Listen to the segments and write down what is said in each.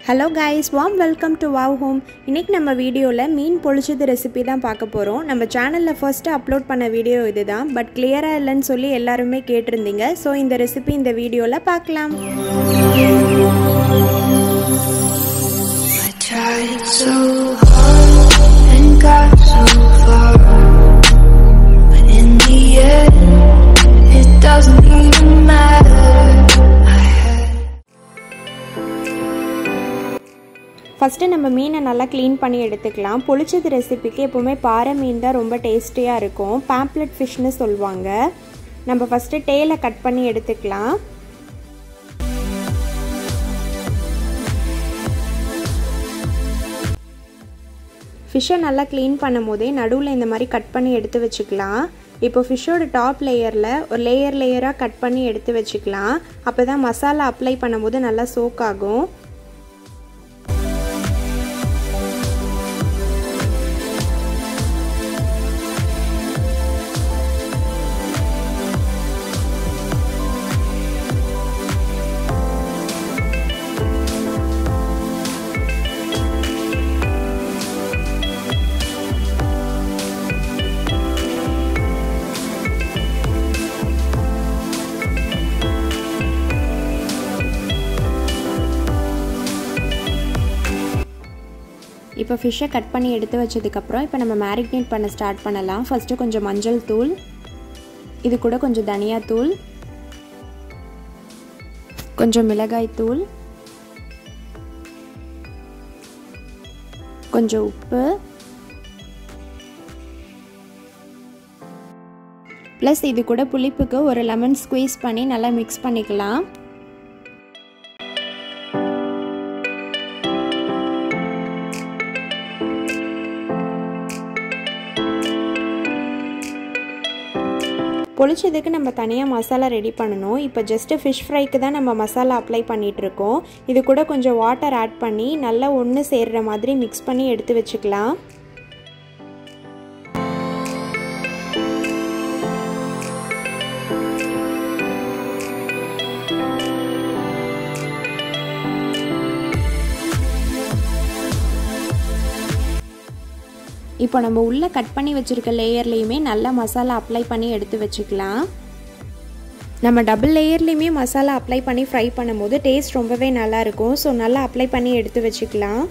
Hello guys warm welcome to wow home இன்றைக்கி நம்ம வீடியோவில் மீன் பொழிச்சது ரெசிபி தான் பார்க்க போகிறோம் நம்ம சேனலில் ஃபர்ஸ்ட்டு அப்லோட் பண்ண வீடியோ இது தான் பட் கிளியராக இல்லைன்னு சொல்லி எல்லாருமே கேட்டிருந்தீங்க ஸோ இந்த ரெசிபி இந்த வீடியோவில் பார்க்கலாம் I tried so hard and got so far, but in the end, it doesn't even matter. I had first நம்ம மீனை நல்லா க்ளீன் பண்ணி எடுத்துக்கலாம் பொளிச்சது ரெசிபிக்கு எப்போவுமே பாறை மீன் தான் ரொம்ப டேஸ்டியாக இருக்கும் பேம்ப்ளெட் ஃபிஷ்னு சொல்லுவாங்க நம்ம ஃபஸ்ட்டு டேலை கட் பண்ணி எடுத்துக்கலாம் ஃபிஷ்ஷை நல்லா க்ளீன் பண்ணும் போதே நடுவில் இந்த மாதிரி கட் பண்ணி எடுத்து வச்சுக்கலாம் இப்போ ஃபிஷ்ஷோட டாப் லேயரில் ஒரு லேயர் லேயராக கட் பண்ணி எடுத்து வச்சுக்கலாம் அப்போ தான் மசாலா அப்ளை பண்ணும்போது நல்லா சோக் ஆகும் இப்போ ஃபிஷ்ஷை கட் பண்ணி எடுத்து வச்சதுக்கப்புறம் இப்போ நம்ம மேரினேட் பண்ண ஸ்டார்ட் பண்ணலாம் ஃபஸ்ட்டு கொஞ்சம் மஞ்சள் தூள் இது கூட கொஞ்சம் தனியாத்தூள் கொஞ்சம் மிளகாய் தூள் கொஞ்சம் உப்பு ப்ளஸ் இது கூட புளிப்புக்கு ஒரு லெமன் ஸ்குவீஸ் பண்ணி நல்லா மிக்ஸ் பண்ணிக்கலாம் பொளிச்சதுக்கு நம்ம தனியாக மசாலா ரெடி பண்ணணும் இப்போ ஜஸ்ட்டு ஃபிஷ் ஃப்ரைக்கு தான் நம்ம மசாலா அப்ளை பண்ணிகிட்ருக்கோம் இது கூட கொஞ்சம் வாட்டர் ஆட் பண்ணி நல்லா ஒன்று சேர்கிற மாதிரி மிக்ஸ் பண்ணி எடுத்து வச்சுக்கலாம் இப்போ நம்ம உள்ளே கட் பண்ணி வச்சுருக்க லேயர்லேயுமே நல்லா மசாலா அப்ளை பண்ணி எடுத்து வச்சுக்கலாம் நம்ம டபுள் லேயர்லேயுமே மசாலா அப்ளை பண்ணி ஃப்ரை பண்ணும்போது டேஸ்ட் ரொம்பவே நல்லாயிருக்கும் ஸோ நல்லா அப்ளை பண்ணி எடுத்து வச்சுக்கலாம்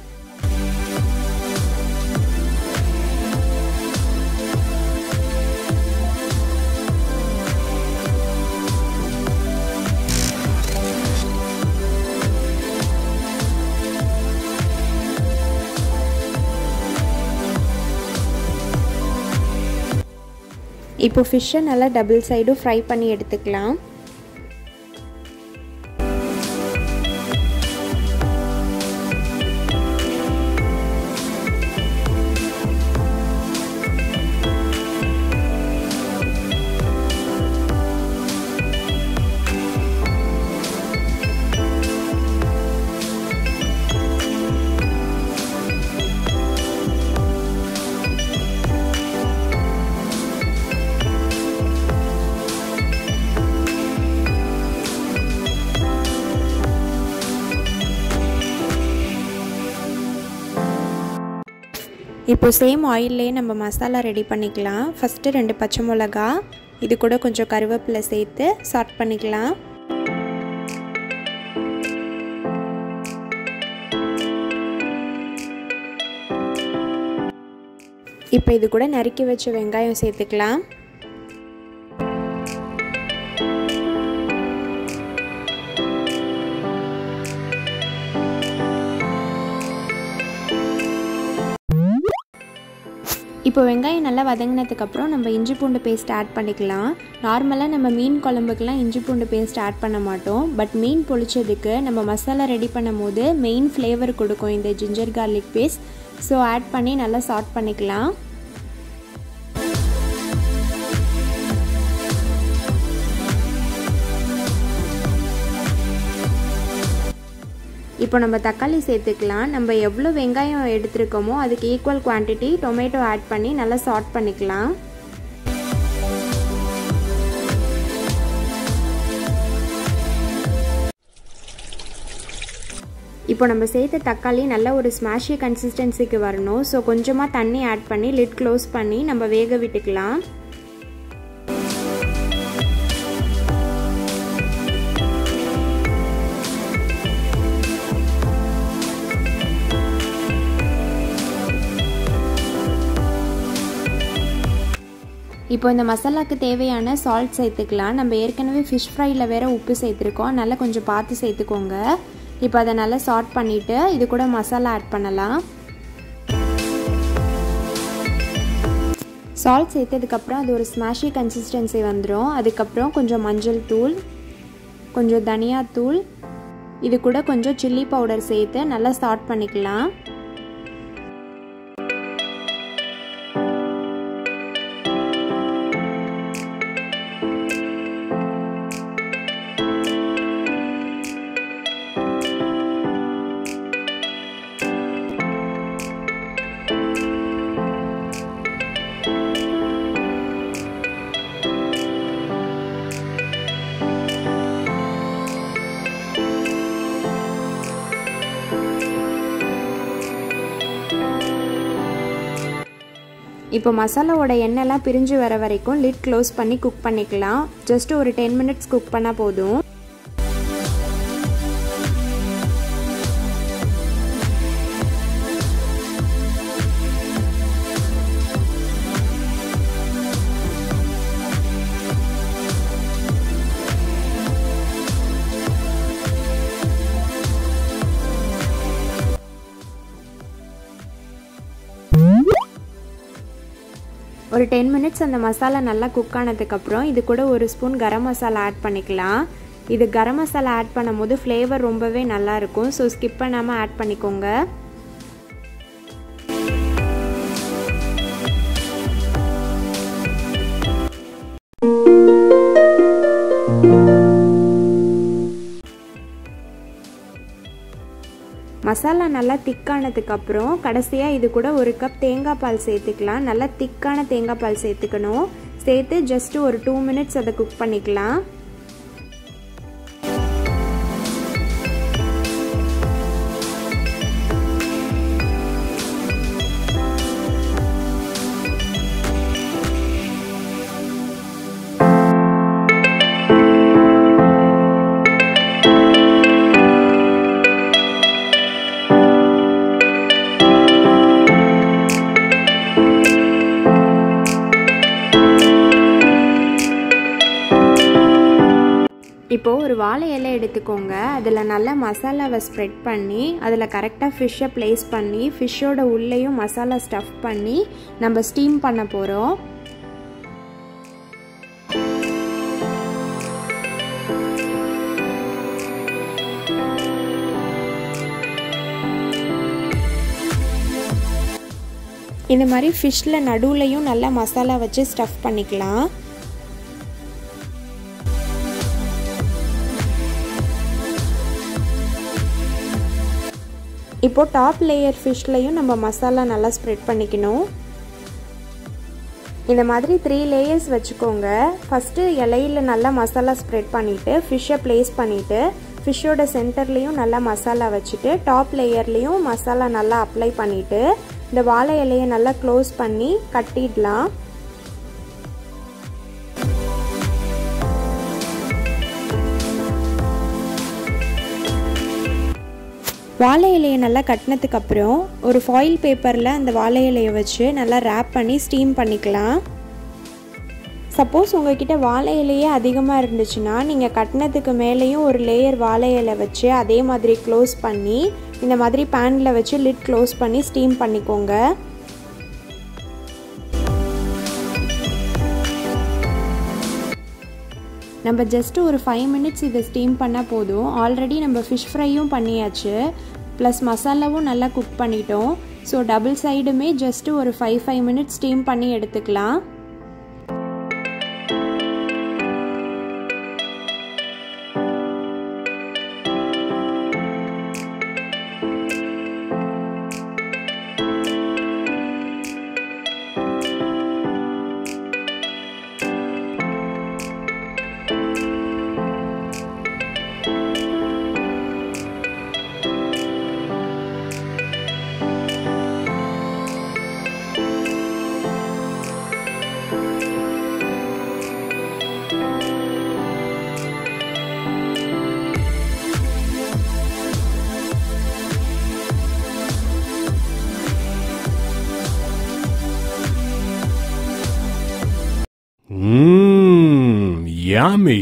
இப்போ ஃபிஷ்ஷை நல்லா டபுள் சைடும் ஃப்ரை பண்ணி எடுத்துக்கலாம் இப்போ சேம் ஆயிலே நம்ம மசாலா ரெடி பண்ணிக்கலாம் ஃபஸ்ட்டு ரெண்டு பச்சை மிளகா இது கூட கொஞ்சம் கருவேப்பிலை சேர்த்து சாட் பண்ணிக்கலாம் இப்போ இது கூட நறுக்கி வச்ச வெங்காயம் சேர்த்துக்கலாம் இப்போ வெங்காயம் நல்லா வதங்கினதுக்கப்புறம் நம்ம இஞ்சி பூண்டு பேஸ்ட் ஆட் பண்ணிக்கலாம் நார்மலாக நம்ம மீன் குழம்புக்கெலாம் இஞ்சி பூண்டு பேஸ்ட் ஆட் பண்ண மாட்டோம் பட் மீன் பொழிச்சதுக்கு நம்ம மசாலா ரெடி பண்ணும் போது மெயின் ஃப்ளேவர் கொடுக்கும் இந்த ginger garlic paste so add பண்ணி நல்லா சாட் பண்ணிக்கலாம் இப்போ நம்ம தக்காளி சேர்த்துக்கலாம் நம்ம எவ்வளோ வெங்காயம் எடுத்துருக்கோமோ அதுக்கு ஈக்குவல் குவான்டிட்டி டொமேட்டோ ஆட் பண்ணி நல்லா சாட் பண்ணிக்கலாம் இப்போ நம்ம சேர்த்த தக்காளி நல்ல ஒரு ஸ்மாஷி கன்சிஸ்டன்சிக்கு வரணும் ஸோ கொஞ்சமாக தண்ணி ஆட் பண்ணி லிட் க்ளோஸ் பண்ணி நம்ம வேக விட்டுக்கலாம் இப்போ இந்த மசாலாவுக்கு தேவையான சால்ட் சேர்த்துக்கலாம் நம்ம ஏற்கனவே ஃபிஷ் ஃப்ரையில் வேறு உப்பு சேர்த்துருக்கோம் நல்லா கொஞ்சம் பார்த்து சேர்த்துக்கோங்க இப்போ அதை நல்லா சார்ட் பண்ணிவிட்டு இது கூட மசாலா ஆட் பண்ணலாம் சால்ட் சேர்த்ததுக்கப்புறம் அது ஒரு ஸ்மாஷி கன்சிஸ்டன்சி வந்துடும் அதுக்கப்புறம் கொஞ்சம் மஞ்சள் தூள் கொஞ்சம் தனியாத்தூள் இது கூட கொஞ்சம் சில்லி பவுடர் சேர்த்து நல்லா சார்ட் பண்ணிக்கலாம் இப்போ மசாலாவோட எண்ணெய்லாம் பிரிஞ்சு வர வரைக்கும் லிட் க்ளோஸ் பண்ணி குக் பண்ணிக்கலாம் ஜஸ்ட் ஒரு டென் மினிட்ஸ் குக் பண்ணால் போதும் ஒரு டென் மினிட்ஸ் அந்த மசாலா நல்லா குக் ஆனதுக்கப்புறம் இது கூட ஒரு ஸ்பூன் கரம் மசாலா ஆட் பண்ணிக்கலாம் இது கரம் மசாலா ஆட் பண்ணும்போது ஃப்ளேவர் ரொம்பவே நல்லாயிருக்கும் ஸோ ஸ்கிப் பண்ணாமல் ஆட் பண்ணிக்கோங்க மசாலா நல்லா திக்கானதுக்கப்புறம் கடைசியாக இது கூட ஒரு கப் தேங்காய் பால் சேர்த்துக்கலாம் நல்லா திக்கான தேங்காய் பால் சேர்த்துக்கணும் சேர்த்து ஜஸ்ட்டு ஒரு டூ மினிட்ஸ் அதை குக் பண்ணிக்கலாம் இப்போது ஒரு வாழை இலை எடுத்துக்கோங்க அதில் நல்லா மசாலாவை ஸ்ப்ரெட் பண்ணி அதில் கரெக்டாக ஃபிஷ்ஷை ப்ளேஸ் பண்ணி ஃபிஷ்ஷோட உள்ளேயும் மசாலா ஸ்டஃப் பண்ணி நம்ம ஸ்டீம் பண்ண போகிறோம் இந்த மாதிரி ஃபிஷ்ஷில் நடுவுலையும் நல்லா மசாலா வச்சு ஸ்டஃப் பண்ணிக்கலாம் இப்போது டாப் லேயர் ஃபிஷ்லையும் நம்ம மசாலா நல்லா ஸ்ப்ரெட் பண்ணிக்கணும் இந்த மாதிரி த்ரீ லேயர்ஸ் வச்சுக்கோங்க ஃபஸ்ட்டு இலையில நல்லா மசாலா ஸ்ப்ரெட் பண்ணிவிட்டு ஃபிஷ்ஷை ப்ளேஸ் பண்ணிவிட்டு ஃபிஷ்ஷோட சென்டர்லேயும் நல்லா மசாலா வச்சுட்டு டாப் லேயர்லேயும் மசாலா நல்லா அப்ளை பண்ணிவிட்டு இந்த வாழை இலையை நல்லா க்ளோஸ் பண்ணி கட்டிடலாம் வாழை இலையை நல்லா கட்டினதுக்கப்புறம் ஒரு ஃபாயில் பேப்பரில் அந்த வாழை இலையை வச்சு நல்லா ரேப் பண்ணி ஸ்டீம் பண்ணிக்கலாம் சப்போஸ் உங்ககிட்ட வாழை இலையே அதிகமாக இருந்துச்சுன்னா நீங்கள் கட்டினதுக்கு மேலேயும் ஒரு லேயர் வாழை இலை வச்சு அதே மாதிரி க்ளோஸ் பண்ணி இந்த மாதிரி பேனில் வச்சு லிட் க்ளோஸ் பண்ணி ஸ்டீம் பண்ணிக்கோங்க நம்ம ஜஸ்ட்டு ஒரு ஃபைவ் மினிட்ஸ் இதை ஸ்டீம் பண்ணால் போதும் ஆல்ரெடி நம்ம ஃபிஷ் ஃப்ரையும் பண்ணியாச்சு ப்ளஸ் மசாலாவும் நல்லா குக் பண்ணிட்டோம் ஸோ டபுள் சைடுமே ஜஸ்ட்டு ஒரு ஃபைவ் ஃபைவ் மினிட்ஸ் ஸ்டீம் பண்ணி எடுத்துக்கலாம் Yummy!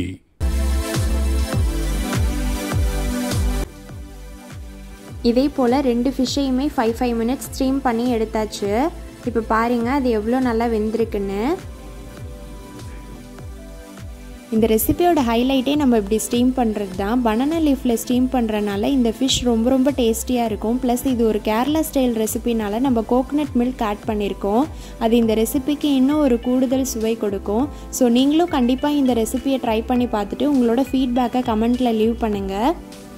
இதே போல் ரெண்டு ஃபிஷ்ஷையுமே ஃபைவ் ஃபைவ் மினிட்ஸ் ஸ்ட்ரீம் பண்ணி எடுத்தாச்சு இப்போ பாருங்கள் அது எவ்வளோ நல்லா வெந்திருக்குன்னு இந்த ரெசிபியோட ஹைலைட்டே நம்ம இப்படி ஸ்டீம் பண்ணுறது தான் பனானா லீஃபில் ஸ்டீம் பண்ணுறனால இந்த ஃபிஷ் ரொம்ப ரொம்ப டேஸ்டியாக இருக்கும் ப்ளஸ் இது ஒரு கேரளா ஸ்டைல் ரெசிபினால நம்ம கோகனட் மில்க் ஆட் பண்ணியிருக்கோம் அது இந்த ரெசிபிக்கு இன்னும் ஒரு கூடுதல் சுவை கொடுக்கும் ஸோ நீங்களும் கண்டிப்பாக இந்த ரெசிபியை ட்ரை பண்ணி பார்த்துட்டு உங்களோட ஃபீட்பேக்கை கமெண்ட்டில் லீவ் பண்ணுங்கள்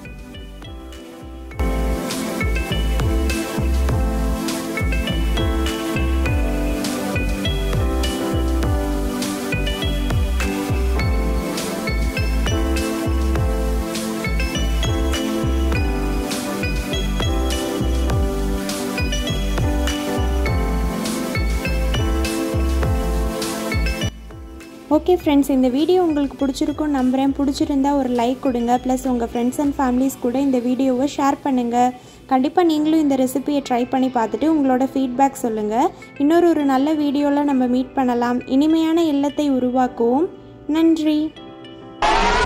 ஓகே ஃப்ரெண்ட்ஸ் இந்த வீடியோ உங்களுக்கு பிடிச்சிருக்கும் நம்புகிறேன் பிடிச்சிருந்தா ஒரு லைக் கொடுங்க ப்ளஸ் உங்கள் ஃப்ரெண்ட்ஸ் அண்ட் ஃபேமிலிஸ் கூட இந்த வீடியோவை ஷேர் பண்ணுங்கள் கண்டிப்பாக நீங்களும் இந்த ரெசிபியை ட்ரை பண்ணி பார்த்துட்டு உங்களோட ஃபீட்பேக் சொல்லுங்கள் இன்னொரு ஒரு நல்ல வீடியோவில் நம்ம மீட் பண்ணலாம் இனிமையான இல்லத்தை உருவாக்குவோம் நன்றி